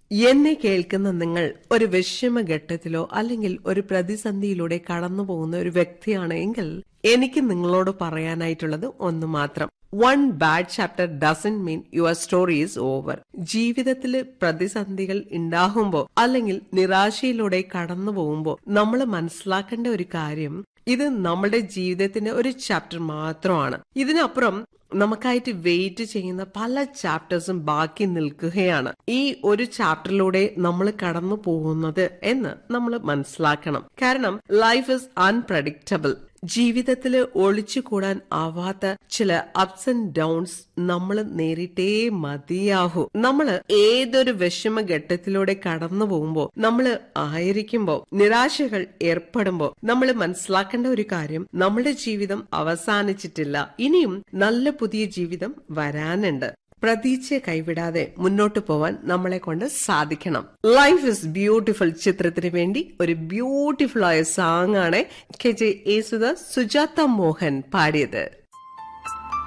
എന്നെ കേൾക്കുന്ന നിങ്ങൾ ഒരു വിഷമഘട്ടത്തിലോ അല്ലെങ്കിൽ ഒരു പ്രതിസന്ധിയിലൂടെ കടന്നു പോകുന്ന ഒരു വ്യക്തിയാണ് എങ്കിൽ എനിക്ക് നിങ്ങളോട് പറയാനായിട്ടുള്ളത് ഒന്ന് മാത്രം one bad chapter doesn't mean your story is over ജീവിതത്തിൽ പ്രതിസന്ധികൾ ഉണ്ടാകുമ്പോൾ അല്ലെങ്കിൽ നിരാശയിലൂടെ കടന്നു പോകുമ്പോൾ നമ്മൾ മനസ്സിലാക്കേണ്ട ഒരു കാര്യം ഇത് നമ്മുടെ ജീവിതത്തിന്റെ ഒരു ചാപ്റ്റർ മാത്രമാണ് ഇതിനപ്പുറം നമുക്കായിട്ട് വെയിറ്റ് ചെയ്യുന്ന പല ചാപ്റ്റേഴ്സും ബാക്കി നിൽക്കുകയാണ് ഈ ഒരു ചാപ്റ്ററിലൂടെ നമ്മൾ കടന്നു പോകുന്നത് എന്ന് നമ്മൾ മനസ്സിലാക്കണം കാരണം ലൈഫ് ഇസ് അൺപ്രഡിക്റ്റബിൾ ജീവിതത്തിൽ ഒളിച്ചുകൂടാൻ ആവാത്ത ചില അപ്സ് ആൻഡ് ഡൗൺസ് നമ്മൾ നേരിട്ടേ മതിയാകൂ നമ്മൾ ഏതൊരു വിഷമഘട്ടത്തിലൂടെ കടന്നു പോകുമ്പോൾ നമ്മൾ ആയിരിക്കുമ്പോ നിരാശകൾ ഏർപ്പെടുമ്പോ നമ്മൾ മനസ്സിലാക്കേണ്ട ഒരു കാര്യം നമ്മുടെ ജീവിതം അവസാനിച്ചിട്ടില്ല ഇനിയും നല്ല പുതിയ ജീവിതം വരാനുണ്ട് പ്രതീക്ഷ കൈവിടാതെ മുന്നോട്ട് പോവാൻ നമ്മളെ കൊണ്ട് സാധിക്കണം ലൈഫ് ഇസ് ബ്യൂട്ടിഫുൾ ചിത്രത്തിന് വേണ്ടി ഒരു ബ്യൂട്ടിഫുൾ ആയ സോങ് ആണ് കെ ജെ യേസുദാസ് സുജാത മോഹൻ പാടിയത്